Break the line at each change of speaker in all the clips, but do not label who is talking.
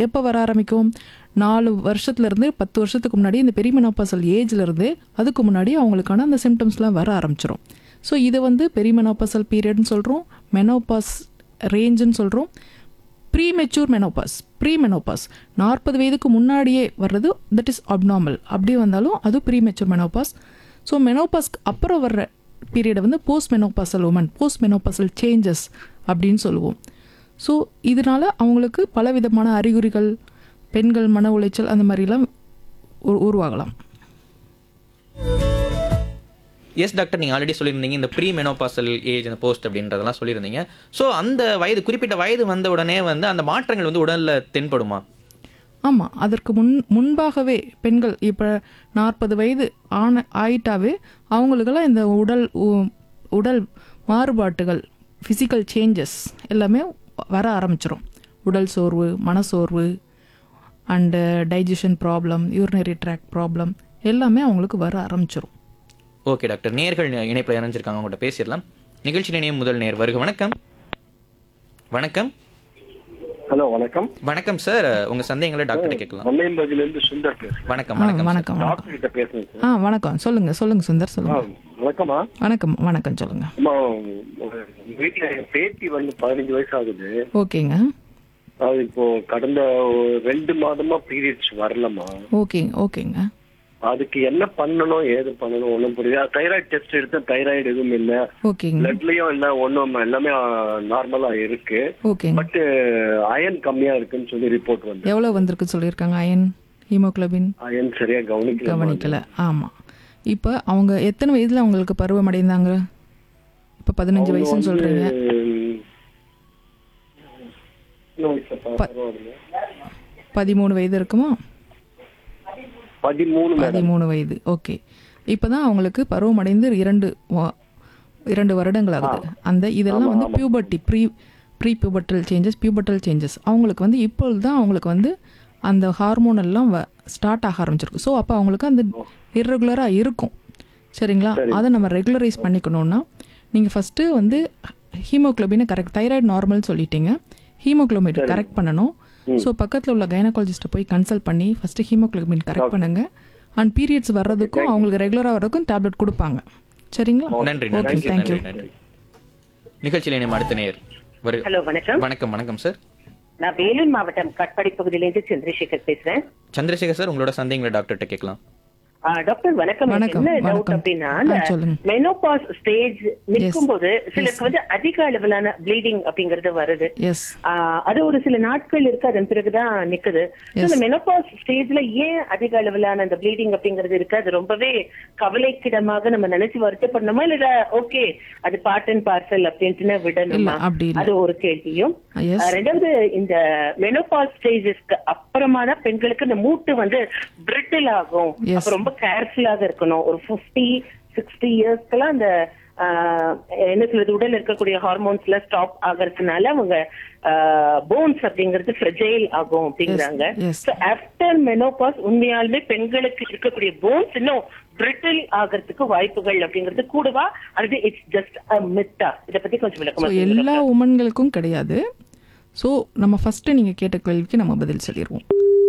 எப்போ வர ஆரம்பிக்கும் நாலு வருஷத்துலேருந்து பத்து வருஷத்துக்கு முன்னாடி இந்த பெரிமெனோபாசல் ஏஜ்லேருந்து அதுக்கு முன்னாடி அவங்களுக்கான அந்த சிம்டம்ஸ்லாம் வர ஆரம்பிச்சிரும் ஸோ இதை வந்து பெரிமெனோபாசல் பீரியட்னு சொல்கிறோம் மெனோபாஸ் ரேஞ்சுன்னு சொல்கிறோம் premature menopause pre menopause நாற்பது வயதுக்கு முன்னாடியே வர்றது தட் இஸ் அப்நார்மல் அப்படி வந்தாலும் அது ப்ரீ மெச்சூர் மெனோபாஸ் ஸோ மெனோபாஸ்க்கு அப்புறம் வர்ற பீரியடை வந்து post menopausal women post menopausal changes அப்படின்னு சொல்லுவோம் ஸோ இதனால அவங்களுக்கு பலவிதமான அறிகுறிகள் பெண்கள் மன உளைச்சல் அந்த மாதிரிலாம் உரு- உருவாகலாம்
எஸ் டாக்டர் நீங்கள் ஆல்ரெடி சொல்லியிருந்தீங்க இந்த ப்ரீ மெனோபாசல் ஏஜ் இந்த போஸ்ட் அப்படின்றதெல்லாம் சொல்லியிருந்தீங்க ஸோ அந்த வயது குறிப்பிட்ட வயது வந்த உடனே வந்து அந்த மாற்றங்கள் வந்து உடலில் தென்படுமா
ஆமாம் அதற்கு முன் முன்பாகவே பெண்கள் இப்போ நாற்பது வயது ஆன ஆயிட்டாவே அவங்களுக்கெல்லாம் இந்த உடல் உ- உடல் மாறுபாட்டுகள் ஃபிசிக்கல் சேஞ்சஸ் எல்லாமே வர ஆரம்பிச்சிரும் உடல் சோர்வு மனசோர்வு and digestion problem urinary tract problem எல்லாமே அவங்களுக்கு வர ஆரம்பிச்சிரும்
ஓகே டாக்டர் நேர்கள் இணைப்பில் இணைஞ்சிருக்காங்க அவங்கள்ட்ட பேசிடலாம் நிகழ்ச்சி நினைவு முதல் நேர் வருக வணக்கம் வணக்கம்
ஹலோ வணக்கம்
வணக்கம் சார் உங்க சந்தேகங்களை டாக்டர்கிட்ட கேட்கலாம்
மல்லையம்பதில இருந்து சுந்தர் பேசுறேன்
வணக்கம்
ஆ
வணக்கம்
வணக்கம் வணக்கம்
டாக்டர் கிட்ட பேசுறேன் சார்
ஆ வணக்கம் சொல்லுங்கள் சொல்லுங்கள் சுந்தர்
ஆ,
சொல்லுங்கள்
வணக்கம்மா
வணக்கம் வணக்கம் சொல்லுங்கள்
அம்மா உங்க வீட்டுல என் பேத்தி வந்து பதினஞ்சு வயசு ஆகுது
ஓகேங்க
அது இப்போ கடந்த ஒரு ரெண்டு மாதமா பீரியட்ஸ் வரலம்மா
ஓகே ஓகேங்க
அதுக்கு என்ன பண்ணணும் ஏது பண்ணணும் ஒண்ணும் புரியல தைராய்டு டெஸ்ட் எடுத்த தைராய்டு எதுவும் இல்ல
ஓகேங்க
பிளட்லயும் இல்ல ஒண்ணும் எல்லாமே நார்மலா இருக்கு
ஓகேங்க
பட் அயன் கம்மியா இருக்குன்னு சொல்லி ரிப்போர்ட் வந்து
எவ்வளோ வந்திருக்கு சொல்லியிருக்காங்க அயன் ஹீமோகுளோபின்
அயன் சரியா கவனிக்கல
கவனிக்கல ஆமாம் இப்போ அவங்க எத்தனை வயதில் அவங்களுக்கு பருவம் அடைந்தாங்க இப்போ பதினஞ்சு வயசுன்னு சொல்கிறீங்க பதிமூணு வயது இருக்குமா
பதிமூணு மேடம்
பதிமூணு வயது ஓகே இப்போ தான் அவங்களுக்கு பருவம் அடைந்து இரண்டு வா- இரண்டு வருடங்கள் ஆகுது அந்த இதெல்லாம் வந்து puberty pre pre pubertal changes pubertal changes அவங்களுக்கு வந்து இப்பொழுது தான் அவங்களுக்கு வந்து அந்த ஹார்மோன் எல்லாம் ஸ்டார்ட் ஆக ஆரம்பிச்சிருக்கு ஸோ அப்போ அவங்களுக்கு அந்த இர்ரெகுலராக இருக்கும் சரிங்களா அதை நம்ம ரெகுலரைஸ் பண்ணிக்கணும்னா நீங்கள் ஃபஸ்ட்டு வந்து ஹீமோக்ளோபினை கரெக்ட் தைராய்டு நார்மல் சொல்லிட்டீங்க ஹீமோக்ளோபின் கரெக்ட் பண்ணணும் ஸோ பக்கத்தில் உள்ள கைனகாலஜிஸ்ட்டை போய் கன்சல்ட் பண்ணி ஃபஸ்ட்டு ஹீமோக்ளோபின் கரெக்ட் பண்ணுங்க அண்ட் பீரியட்ஸ் வர்றதுக்கும் அவங்களுக்கு ரெகுலராக வர்றதுக்கும் டேப்லெட் கொடுப்பாங்க சரிங்களா
நன்றி
ஓகே
நன்றி
தேங்க்யூ
நன்றி நன்றி நிகழ்ச்சியில் இணையம் அடுத்த நேர் வருக
ஹலோ வணக்கம்
வணக்கம் வணக்கம் சார்
நான் வேலூர் மாவட்டம் கட்பாடி பகுதியிலிருந்து சந்திரசேகர் பேசுறேன்
சந்திரசேகர் சார் உங்களோட சந்தேகங்களை டாக்டர்கிட்ட கேட்கலாம்
ஆ, டாக்டர் வணக்கம் எனக்கு
வணக்கம்,
என்ன டவுட்
வணக்கம்.
அப்படின்னா
ஆ, சொல்லுங்க.
மெனோபாஸ் ஸ்டேஜ் நிற்கும் போது சிலருக்கு வந்து அதிக அளவிலான ப்ளீடிங் அப்படிங்கறது வருது
எஸ்
ஆ, அது ஒரு சில நாட்கள் இருக்கு அதன் பிறகுதான் நிக்குது So, இந்த மெனோபாஸ் ஸ்டேஜ்ல ஏன் அதிக அளவிலான அந்த ப்ளீடிங் அப்படிங்கிறது இருக்கு அது ரொம்பவே கவலைக்கிடமாக நம்ம நினைச்சு வருத்தப்படணுமா இல்ல ஓகே அது பார்ட் அண்ட் பார்சல் அப்படின்ட்டு விடணுமா
இல்ல, அப்படி இல்ல.
அது ஒரு கேள்வியும்
Yes.
ஆ, ரெண்டாவது இந்த மெனோபாஸ் ஸ்டேஜஸ்க்கு அப்புறமா தான் பெண்களுக்கு இந்த மூட்டு வந்து பிரிட்டில் ஆகும்
Yes.
அப்ப ரொம்ப கேர்ஃபுல்லாக இருக்கணும் ஒரு 50 சிக்ஸ்டி இயர்ஸ்க்கெல்லாம் அந்த ஆ, என்ன சொல்றது உடல்ல இருக்கக்கூடிய ஹார்மோன்ஸ்ல ஸ்டாப் ஆகிறதுனால அவங்க போன்ஸ் அப்படிங்கிறது ஃப்ரெஜைல் ஆகும் அப்படிங்கிறாங்க
yes.
ஆஃப்டர் மெனோபாஸ் உண்மையாலுமே பெண்களுக்கு இருக்கக்கூடிய போன்ஸ் இன்னும் பிரிட்டில் ஆகிறதுக்கு வாய்ப்புகள் அப்படிங்கிறது கூடவா அல்லது இட்ஸ் ஜஸ்ட் மித்தா இத பத்தி கொஞ்சம்
ஸோ
விளக்கமா சொல்லுங்க
எல்லா உமன்களுக்கும் கிடையாது ஸோ நம்ம ஃபஸ்ட்டு நீங்கள் கேட்ட கேள்விக்கு நம்ம பதில் சொல்லிடுவோம்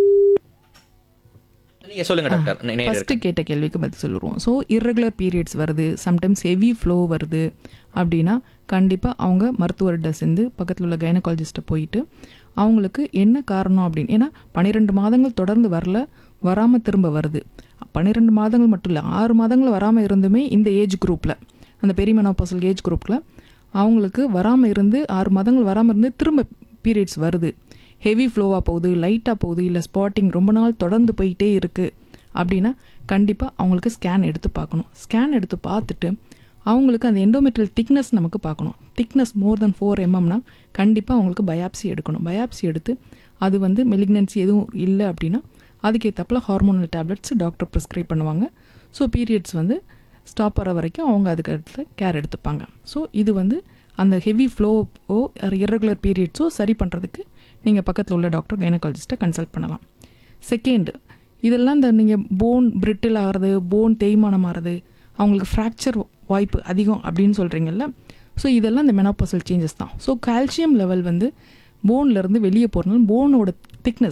நீங்க சொல்லுங்க டாக்டர் நே- நேர்
ஃபஸ்ட்டு கேட்ட கேள்விக்கு பதில் சொல்லிடுவோம் ஸோ இர்ரெகுலர் பீரியட்ஸ் வருது சம்டைம்ஸ் ஹெவி ஃப்ளோ வருது அப்படின்னா கண்டிப்பாக அவங்க மருத்துவர்கிட்ட சேர்ந்து பக்கத்தில் உள்ள கைனகாலஜிஸ்ட்டை போயிட்டு அவங்களுக்கு என்ன காரணம் அப்படின்னு ஏன்னா பன்னிரெண்டு மாதங்கள் தொடர்ந்து வரல வராமல் திரும்ப வருது பன்னிரெண்டு மாதங்கள் மட்டும் இல்லை ஆறு மாதங்கள் வராமல் இருந்துமே இந்த ஏஜ் குரூப்பில் அந்த பெரிமெனோபாசல் ஏஜ் குரூப்பில் அவங்களுக்கு வராமல் இருந்து ஆறு மாதங்கள் வராமல் இருந்து திரும்ப பீரியட்ஸ் வருது ஹெவி ஃப்ளோவாக போகுது லைட்டாக போகுது இல்லை ஸ்பாட்டிங் ரொம்ப நாள் தொடர்ந்து போயிட்டே இருக்குது அப்படின்னா கண்டிப்பாக அவங்களுக்கு ஸ்கேன் எடுத்து பார்க்கணும் ஸ்கேன் எடுத்து பார்த்துட்டு அவங்களுக்கு அந்த எண்டோமெட்ரியல் திக்னஸ் நமக்கு பார்க்கணும் திக்னஸ் மோர் தென் ஃபோர் எம்எம்னா கண்டிப்பாக அவங்களுக்கு பயாப்சி எடுக்கணும் பயாப்சி எடுத்து அது வந்து மெலிக்னன்சி எதுவும் இல்லை அப்படின்னா அதுக்கேற்றப்பில் ஹார்மோனல் டேப்லெட்ஸ் டாக்டர் ப்ரிஸ்கிரைப் பண்ணுவாங்க ஸோ பீரியட்ஸ் வந்து ஸ்டாப் ஆகிற வரைக்கும் அவங்க அதுக்கு இடத்துல கேர் எடுத்துப்பாங்க ஸோ இது வந்து அந்த ஹெவி ஃப்ளோவோ irregular பீரியட்ஸோ சரி பண்ணுறதுக்கு நீங்கள் பக்கத்தில் உள்ள டாக்டர் கைனகாலஜிஸ்ட்டை கன்சல்ட் பண்ணலாம் செகண்ட் இதெல்லாம் இந்த நீங்கள் போன் பிரிட்டில் ஆகிறது போன் தேய்மானம் ஆகிறது அவங்களுக்கு ஃப்ராக்சர் வாய்ப்பு அதிகம் அப்படின்னு சொல்கிறீங்கல்ல ஸோ இதெல்லாம் இந்த மெனோபாசல் சேஞ்சஸ் தான் ஸோ கால்சியம் லெவல் வந்து போன்லேருந்து வெளியே போகிறனால போனோட திக்னஸ்